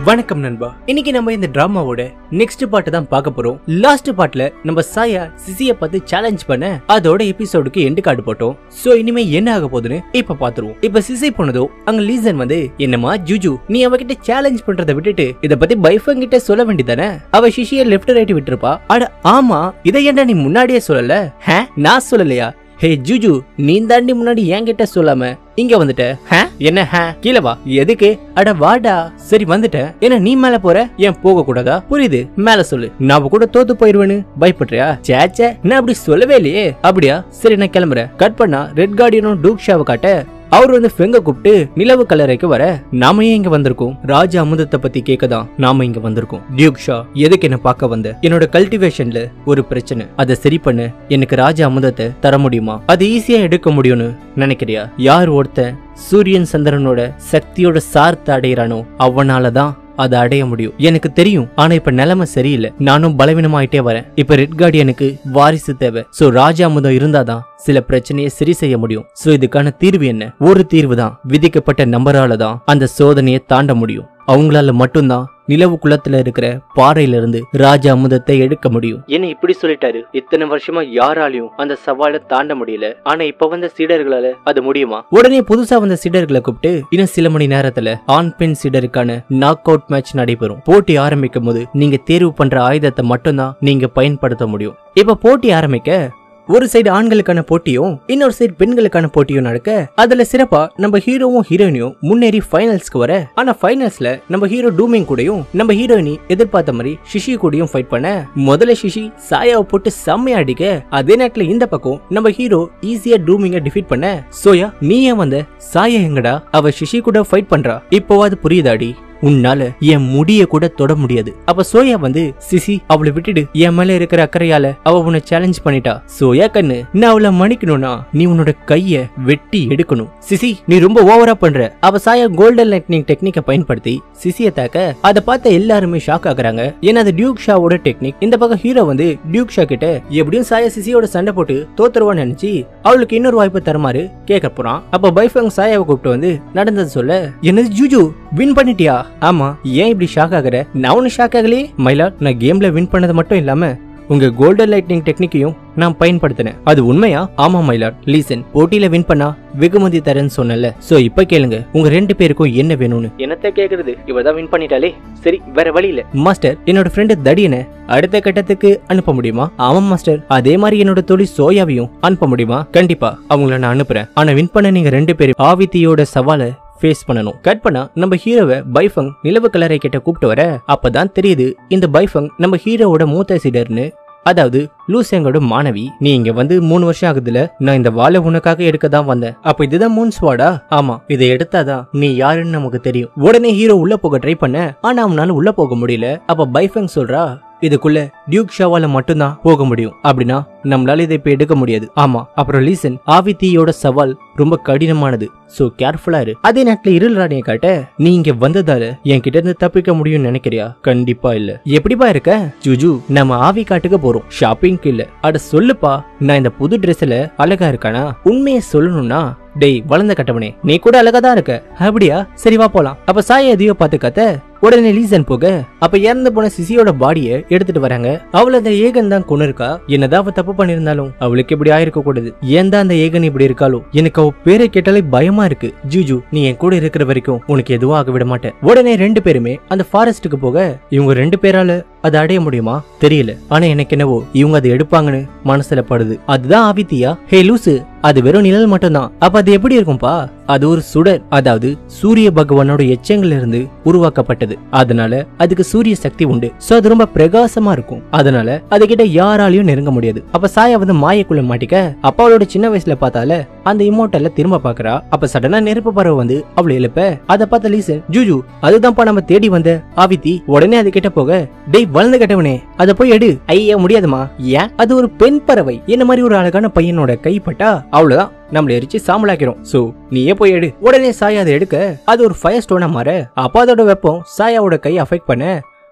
வணக்கம் நண்பா இன்னைக்கு நம்ம இந்த டிராமாவோட நெக்ஸ்ட் பார்ட் தான் பார்க்க போறோம் லாஸ்ட் பார்ட்ல நம்ம சாயா சிசிய பார்த்து சேலஞ்ச் பண்ண அதோட எபிசோடுக்கு எண்டு கார்டு போட்டோம் சோ இனிமே என்ன ஆக போகுதுன்னு இப்ப பாத்துருவோம் இப்ப சிசி போனதோ அங்க லீசன் வந்து என்னமா ஜூஜு நீ அவகிட்ட சேலஞ்ச் பண்றதை விட்டுட்டு இத பத்தி பைஃபங் கிட்ட சொல்ல வேண்டியதானே அவ சிசிய லெஃப்ட் ரைட் விட்டுருப்பா அட ஆமா இதை ஏன்டா நீ முன்னாடியே சொல்லல ஹே நான் சொல்லலையா ஹே ஜூஜு நீ தாண்டி முன்னாடி என்கிட்ட சொல்லாம இங்க வந்துட்ட ஹே? என்ன ஹே கீழே வா எதுக்கு அட வாடா சரி வந்துட்டேன் என்ன நீ மேல போற ஏன் போக கூடாதா புரியுது மேல சொல்லு நான் அவ கூட தோத்து போயிருவேன்னு பயப்படுறியா சேச்சே நான் அப்படி சொல்லவே இல்லையே அப்படியா சரி நான் கிளம்புறேன் கட் பண்ணா ரெட் கார்டியனும் டூக் ஷாவை காட்ட அவர் வந்து ஃபெங்க கூப்பிட்டு நிலவு கல்லறைக்கு வர நாம ஏன் இங்க வந்திருக்கோம் ராஜ அமுதத்தை பத்தி கேட்கதான் நாம இங்க வந்திருக்கோம் டியூக் ஷா எதுக்கு என்ன பார்க்க வந்த என்னோட கல்டிவேஷன்ல ஒரு பிரச்சனை அதை சரி பண்ண எனக்கு ராஜ அமுதத்தை தர முடியுமா அது ஈஸியா எடுக்க முடியும்னு நினைக்கிறியா யார் ஒருத்தன் சூரியன் சந்திரனோட சக்தியோட சார்த்த அடையிறானோ அவனாலதான் அதை அடைய முடியும் எனக்கு தெரியும் ஆனா இப்ப நிலைமை சரியில்லை நானும் பலவீனமாயிட்டே வரேன் இப்ப ரெட் கார்டியனுக்கு வாரிசு தேவை சோ ராஜா அமுதம் இருந்தாதான் சில பிரச்சனையை சரி செய்ய முடியும் சோ இதுக்கான தீர்வு என்ன ஒரு தீர்வு தான் விதிக்கப்பட்ட நம்பரால தான் அந்த சோதனையை தாண்ட முடியும் அவங்களால மட்டும்தான் நிலவு குளத்துல இருக்கிற பாறையில இருந்து ராஜா அமுதத்தை எடுக்க முடியும் என்ன இப்படி சொல்லிட்டாரு இத்தனை வருஷமா யாராலையும் அந்த சவாலை தாண்ட முடியல ஆனா இப்ப வந்த சீடர்களால அது முடியுமா உடனே புதுசா வந்த சீடர்களை கூப்பிட்டு இன்னும் சில மணி நேரத்துல ஆண் பெண் சீடருக்கான நாக் அவுட் மேட்ச் நடைபெறும் போட்டி ஆரம்பிக்கும் போது நீங்க தேர்வு பண்ற ஆயுதத்தை மட்டும்தான் நீங்க பயன்படுத்த முடியும் இப்ப போட்டி ஆரம்பிக்க ஒரு சைடு ஆண்களுக்கான போட்டியும் இன்னொரு சைடு பெண்களுக்கான போட்டியும் நடக்க அதுல சிறப்பா நம்ம ஹீரோவும் ஹீரோயினியும் முன்னேறி ஃபைனல்ஸ்க்கு வர ஆனா ஃபைனல்ஸ்ல நம்ம ஹீரோ டூமிங் கூடயும் நம்ம ஹீரோயினி எதிர்பார்த்த மாதிரி சிஷி கூடயும் ஃபைட் பண்ண முதல்ல சிஷி சாயாவை போட்டு செம்மையா அடிக்க அதே நேரத்துல இந்த பக்கம் நம்ம ஹீரோ ஈஸியா டூமிங்க டிஃபீட் பண்ண சோயா நீ ஏன் வந்த சாயா எங்கடா அவ சிஷி கூட ஃபைட் பண்றா இப்போவாது புரியுதாடி உன்னால என் முடிய கூட தொட முடியாது அப்ப சோயா வந்து சிசி அவளை விட்டுடு என் மேல இருக்கிற அக்கறையால அவ உன்னை சேலஞ்ச் பண்ணிட்டா சோயா கண்ணு நான் அவளை மன்னிக்கணும்னா நீ உன்னோட கைய வெட்டி எடுக்கணும் சிசி நீ ரொம்ப ஓவரா பண்ற அவ சாயா கோல்டன் லைட்னிங் டெக்னிக்கை பயன்படுத்தி சிசிய தாக்க அதை பார்த்த எல்லாருமே ஷாக் ஆகுறாங்க ஏன்னா அது டியூக் ஷாவோட டெக்னிக் இந்த பக்கம் ஹீரோ வந்து டியூக் ஷா கிட்ட எப்படியும் சாயா சிசியோட சண்டை போட்டு தோத்துருவான்னு நினைச்சு அவளுக்கு இன்னொரு வாய்ப்பு தருமாறு கேட்க போறான் அப்ப பைஃபங் சாயாவை கூப்பிட்டு வந்து நடந்தது சொல்ல என்னது ஜூஜு வின் பண்ணிட்டியா ஆமா ஏன் இப்படி ஷாக் ஆகுற நான் ஒன்னும் ஷாக் ஆகலையே மயிலா நான் கேம்ல வின் பண்ணது மட்டும் இல்லாம உங்க கோல்டன் லைட்னிங் டெக்னிக்கையும் நான் பயன்படுத்தினேன் அது உண்மையா ஆமா மயிலார் லீசன் போட்டியில வின் பண்ணா வெகுமதி தரேன்னு சொன்னல சோ இப்ப கேளுங்க உங்க ரெண்டு பேருக்கும் என்ன வேணும்னு என்னத்த கேக்குறது இவதான் வின் பண்ணிட்டாலே சரி வேற வழி இல்ல மாஸ்டர் என்னோட ஃப்ரெண்டு தடியனை அடுத்த கட்டத்துக்கு அனுப்ப முடியுமா ஆமா மாஸ்டர் அதே மாதிரி என்னோட தொழில் சோயாவையும் அனுப்ப முடியுமா கண்டிப்பா அவங்கள நான் அனுப்புறேன் ஆனா வின் பண்ண நீங்க ரெண்டு பேரும் ஆவித்தியோட சவாலை ஃபேஸ் பண்ணணும் கட் பண்ணா நம்ம ஹீரோவை பைஃபங் நிலவு கலரை கிட்ட கூப்பிட்டு வர அப்பதான் தெரியுது இந்த பைஃபங் நம்ம ஹீரோவோட மூத்த சீடர்னு அதாவது லூசேங்கோட மாணவி நீ இங்க வந்து மூணு வருஷம் ஆகுதுல நான் இந்த வாழை உனக்காக எடுக்க தான் வந்தேன் அப்ப இதுதான் மூன் ஸ்வாடா ஆமா இதை எடுத்தாதான் நீ யாருன்னு நமக்கு தெரியும் உடனே ஹீரோ உள்ள போக ட்ரை பண்ண ஆனா அவனால உள்ள போக முடியல அப்ப பைஃபங் சொல்றா இதுக்குள்ள டியூக் ஷாவால மட்டும்தான் போக முடியும் அப்படின்னா நம்மளால இதை இப்ப எடுக்க முடியாது ஆமா அப்புறம் லீசன் ஆவித்தியோட சவால் ரொம்ப கடினமானது சோ கேர்ஃபுல்லா இரு அதே நேரத்துல இருள் ராணியை காட்ட நீ இங்க வந்ததால என்கிட்ட இருந்து தப்பிக்க முடியும்னு நினைக்கிறியா கண்டிப்பா இல்ல எப்படிப்பா இருக்க ஜூஜு நம்ம ஆவி காட்டுக்கு போறோம் ஷாப்பிங்க்கு இல்ல அட சொல்லுப்பா நான் இந்த புது ட்ரெஸ்ல அழகா இருக்கானா உண்மையை சொல்லணும்னா டேய் வளர்ந்த கட்டவனே நீ கூட அழகா தான் இருக்க அப்படியா சரி வா போலாம் அப்ப சாய எதையோ பார்த்து கத்த உடனே லீசன் போக அப்ப இறந்து போன சிசியோட பாடிய எடுத்துட்டு வராங்க அவள அந்த ஏகன் தான் கொண்டு இருக்கா என்னதான் அவ தப்பு பண்ணிருந்தாலும் அவளுக்கு இப்படி ஆயிருக்க கூடாது ஏன் தான் அந்த ஏகன் இப்படி இருக்காளோ எனக்கு அவ பேரை கேட்டாலே பயமா இருக்கு ஜூஜு நீ என் கூட இருக்கிற வரைக்கும் உனக்கு எதுவும் ஆக விட மாட்டேன் உடனே ரெண்டு பேருமே அந்த ஃபாரஸ்ட்டுக்கு போக இவங்க ரெண்டு பேரால அதை அடைய முடியுமா தெரியல ஆனா எனக்கு என்னவோ இவங்க அதை எடுப்பாங்கன்னு மனசுல படுது அதுதான் ஆவித்தியா ஹே லூசு அது வெறும் நிழல் மட்டும்தான் அப்ப அது எப்படி இருக்கும்பா அது ஒரு சுடர் அதாவது சூரிய பகவானோட எச்சங்கள்ல இருந்து உருவாக்கப்பட்டது அதனால அதுக்கு சூரிய சக்தி உண்டு சோ அது ரொம்ப பிரகாசமா இருக்கும் அதனால அது கிட்ட யாராலையும் நெருங்க முடியாது அப்ப சாயா வந்து மாயக்குள்ள மாட்டிக்க அப்ப அவளோட சின்ன வயசுல பார்த்தால அந்த இமோட்டல்ல திரும்ப பாக்குறா அப்ப சடனா நெருப்பு பறவை வந்து அவளை எழுப்ப அதை பார்த்த லீசன் ஜூஜு அதுதான்ப்பா நம்ம தேடி வந்த ஆவித்தி உடனே அது கிட்ட போக டேய் வளர்ந்து கட்டவனே அதை போய் எடு ஐயா முடியாதுமா ஏன் அது ஒரு பெண் பறவை என்ன மாதிரி ஒரு அழகான பையனோட கைப்பட்டா அவ்வளவுதான் நம்மள எரிச்சு சாம்பலாக்கிறோம் சோ நீயே போய் எடு உடனே சாயா அதை எடுக்க அது ஒரு ஃபயர் ஸ்டோனா மாற அப்ப அதோட வெப்பம் சாயாவோட கை அஃபெக்ட் பண்ண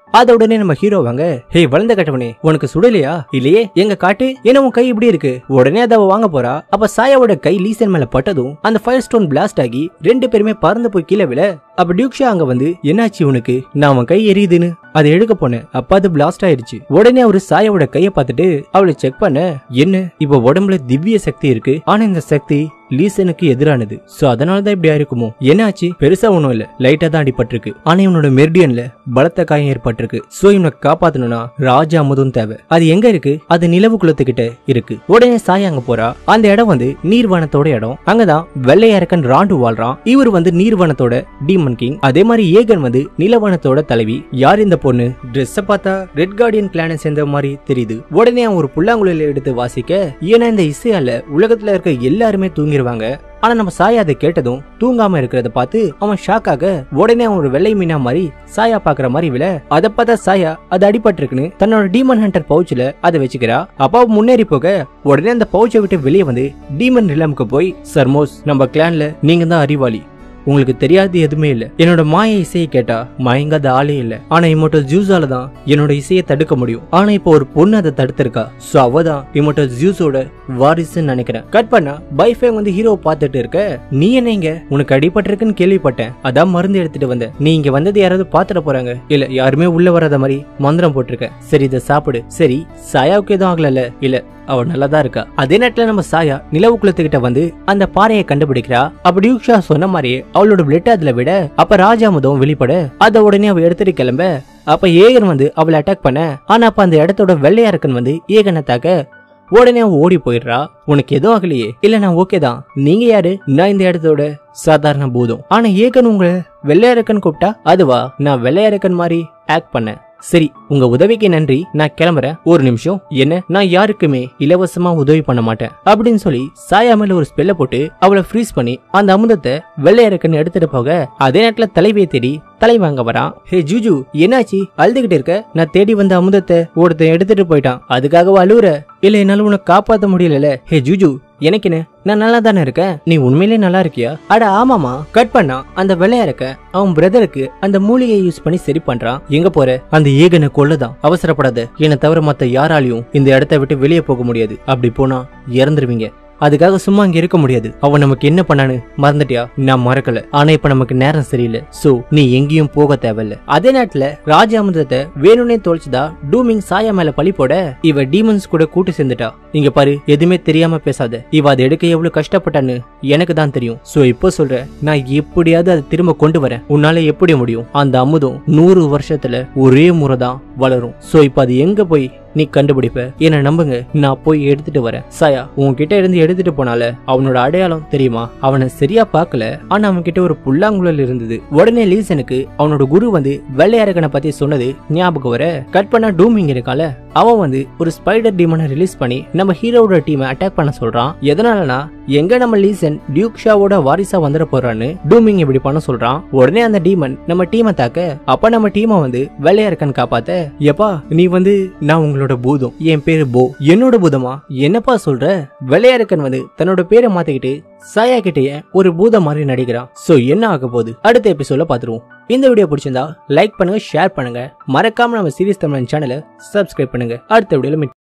அத உடனே நம்ம ஹீரோ வாங்க ஹே வளர்ந்த கட்டவனே உனக்கு சுடலையா இல்லையே எங்க காட்டு என்ன உன் கை இப்படி இருக்கு உடனே அதை அவ வாங்க போறா அப்ப சாயாவோட கை லீசன் மேல பட்டதும் அந்த ஃபயர் ஸ்டோன் பிளாஸ்ட் ஆகி ரெண்டு பேருமே பறந்து போய் கீழே விழ அப்ப டியூக்ஷா அங்க வந்து என்னாச்சு உனக்கு நான் அவன் கை எரியுதுன்னு அதை எடுக்க போனேன் அப்ப அது பிளாஸ்ட் ஆயிருச்சு உடனே அவரு சாயாவோட கைய பார்த்துட்டு அவளை செக் பண்ண என்ன இப்ப உடம்புல திவ்ய சக்தி இருக்கு ஆனா இந்த சக்தி லீசனுக்கு எதிரானது சோ அதனால தான் இப்படி ஆயிருக்குமோ என்னாச்சு பெருசா ஒண்ணும் இல்ல லைட்டா தான் அடிபட்டிருக்கு ஆனா இவனோட மெர்டியன்ல பலத்த காயம் ஏற்பட்டிருக்கு சோ இவனை காப்பாத்தணும்னா ராஜா அமுதும் தேவை அது எங்க இருக்கு அது நிலவு குளத்துக்கிட்ட இருக்கு உடனே சாயா அங்க போறா அந்த இடம் வந்து நீர்வனத்தோட இடம் அங்கதான் வெள்ளையரக்கன் ராண்டு வாழ்றான் இவர் வந்து நீர்வனத்தோட டீமன் கிங் அதே மாதிரி ஏகன் வந்து நிலவனத்தோட தலைவி யார் இந்த பொண்ணு ட்ரெஸ் பார்த்தா ரெட் கார்டியன் கிளானை சேர்ந்த மாதிரி தெரியுது உடனே அவன் ஒரு புல்லாங்குழல எடுத்து வாசிக்க ஏன்னா இந்த இசையால உலகத்துல இருக்க எல்லாருமே தூங்கிடுவாங்க ஆனா நம்ம சாயா அதை கேட்டதும் தூங்காம இருக்கிறத பார்த்து அவன் ஷாக் ஆக உடனே அவன் ஒரு வெள்ளை மீனா மாதிரி சாயா பாக்குற மாதிரி விழ அதை பார்த்தா சாயா அது அடிபட்டிருக்குன்னு தன்னோட டீமன் ஹண்டர் பவுச்ல அதை வச்சுக்கிறா அப்பா முன்னேறி போக உடனே அந்த பவுச்சை விட்டு வெளியே வந்து டீமன் ரிலமுக்கு போய் சர்மோஸ் நம்ம கிளான்ல நீங்க தான் அறிவாளி உங்களுக்கு தெரியாது எதுவுமே இல்ல என்னோட மாய இசையை கேட்டா மயங்காத ஆளே இல்ல ஆனா இமோட்டோ ஜூஸால தான் என்னோட இசையை தடுக்க முடியும் ஆனா இப்போ ஒரு பொண்ணு அதை தடுத்திருக்கா சோ அவ தான் இமோட்டோ ஜூஸோட வாரிசுன்னு நினைக்கிறேன் கட் பண்ணா பைஃபே வந்து ஹீரோ பார்த்துட்டு இருக்க நீ என்ன இங்க உனக்கு அடிபட்டிருக்குன்னு கேள்விப்பட்டேன் அதான் மருந்து எடுத்துட்டு வந்தேன் நீ இங்க வந்தது யாராவது பாத்துட போறாங்க இல்ல யாருமே உள்ள வராத மாதிரி மந்திரம் போட்டிருக்க சரி இதை சாப்பிடு சரி சாயாவுக்கு எதுவும் ஆகல இல்ல அவ நல்லாதான் இருக்கா அதே நேரத்துல நம்ம சாயா நிலவு குளத்துக்கிட்ட வந்து அந்த பாறையை கண்டுபிடிக்கிறா அப்ப டியூக்ஷா சொன்ன மாதிரியே அவளோட பிளட் அதுல விட அப்ப ராஜாமுதம் வெளிப்பட அத உடனே அவ எடுத்துட்டு கிளம்ப அப்ப ஏகன் வந்து அவளை அட்டாக் பண்ண ஆனா அப்ப அந்த இடத்தோட வெள்ளையாரக்கன் வந்து ஏகனை தாக்க உடனே அவன் ஓடி போயிடுறா உனக்கு எதுவும் ஆகலையே இல்ல நான் ஓகே தான் நீங்க யாரு நான் இந்த இடத்தோட சாதாரண பூதம் ஆனா ஏகன் உங்களை வெள்ளையாரக்கன் கூப்பிட்டா அதுவா நான் வெள்ளையாரக்கன் மாதிரி ஆக்ட் பண்ணேன் சரி உங்க உதவிக்கு நன்றி நான் கிளம்புறேன் ஒரு நிமிஷம் என்ன நான் யாருக்குமே இலவசமா உதவி பண்ண மாட்டேன் அப்படின்னு சொல்லி சாயா மேல ஒரு ஸ்பெல்ல போட்டு அவளை ஃப்ரீஸ் பண்ணி அந்த அமுதத்தை வெள்ளையரக்கன் எடுத்துட்டு போக அதே நேரத்துல தலைவியை தேடி தலை வாங்க வரான் ஹே ஜூஜு என்னாச்சு அழுதுகிட்டு இருக்க நான் தேடி வந்த அமுதத்தை ஒருத்தன் எடுத்துட்டு போயிட்டான் அதுக்காக அழுவுற இல்ல என்னால உன்னை காப்பாத்த முடியல ஹே ஜூஜு எனக்கு என்ன நான் நல்லா தானே இருக்கேன் நீ உண்மையிலே நல்லா இருக்கியா அட ஆமாமா கட் பண்ணா அந்த வெள்ளையரக்க அவன் பிரதருக்கு அந்த மூலிகையை யூஸ் பண்ணி சரி பண்றான் எங்க போற அந்த ஏகனை கொல்லதான் அவசரப்படாத என்னை தவிர மத்த யாராலையும் இந்த இடத்த விட்டு வெளியே போக முடியாது அப்படி போனா இறந்துருவீங்க அதுக்காக சும்மா இங்க இருக்க முடியாது அவன் நமக்கு என்ன பண்ணான்னு மறந்துட்டியா நான் மறக்கல ஆனா இப்ப நமக்கு நேரம் சரியில்லை சோ நீ எங்கேயும் போக தேவையில்ல அதே நேரத்துல ராஜ அமிர்தத்தை வேணும்னே தொலைச்சுதா டூமிங் சாயா மேல பழி போட இவ டீமன்ஸ் கூட கூட்டு சேர்ந்துட்டா இங்க பாரு எதுவுமே தெரியாம பேசாத இவ அதை எடுக்க எவ்வளவு கஷ்டப்பட்டான்னு எனக்கு தான் தெரியும் சோ இப்போ சொல்ற நான் எப்படியாவது அதை திரும்ப கொண்டு வரேன் உன்னால எப்படி முடியும் அந்த அமுதம் நூறு வருஷத்துல ஒரே முறை தான் வளரும் சோ இப்ப அது எங்க போய் நீ கண்டுபிடிப்ப என்ன நம்புங்க நான் போய் எடுத்துட்டு வரேன் சாயா உன்கிட்ட இருந்து எடுத்துட்டு போனால அவனோட அடையாளம் தெரியுமா அவனை சரியா பார்க்கல ஆனா அவன் கிட்ட ஒரு புல்லாங்குழல் இருந்தது உடனே லீசனுக்கு அவனோட குரு வந்து வெள்ளையரக்கனை பத்தி சொன்னது ஞாபகம் வர கட் பண்ண டூமிங் இருக்கால அவன் வந்து ஒரு ஸ்பைடர் டீமனை ரிலீஸ் பண்ணி நம்ம ஹீரோவோட டீமை அட்டாக் பண்ண சொல்றான் எதனாலனா எங்க நம்ம லீசன் டியூக் ஷாவோட வாரிசா வந்துட போறான்னு டூமிங் இப்படி பண்ண சொல்றான் உடனே அந்த டீமன் நம்ம டீமை தாக்க அப்ப நம்ம டீமை வந்து வெள்ளையரக்கன் காப்பாத்த எப்பா நீ வந்து நான் உங்களோட பூதம் என் பேரு போ என்னோட பூதமா என்னப்பா சொல்ற வெள்ளையரக்கன் வந்து தன்னோட பேரை மாத்திக்கிட்டு சாயா கிட்டயே ஒரு பூதம் மாதிரி நடிக்கிறான் சோ என்ன ஆக போகுது அடுத்த எபிசோட்ல பாத்துருவோம் இந்த வீடியோ பிடிச்சிருந்தா லைக் பண்ணுங்க ஷேர் பண்ணுங்க மறக்காம நம்ம சீரியஸ் தமிழ் சேனலை சப்ஸ்கிரைப் பண்ணுங்க அடுத்த வீடியோல மீட்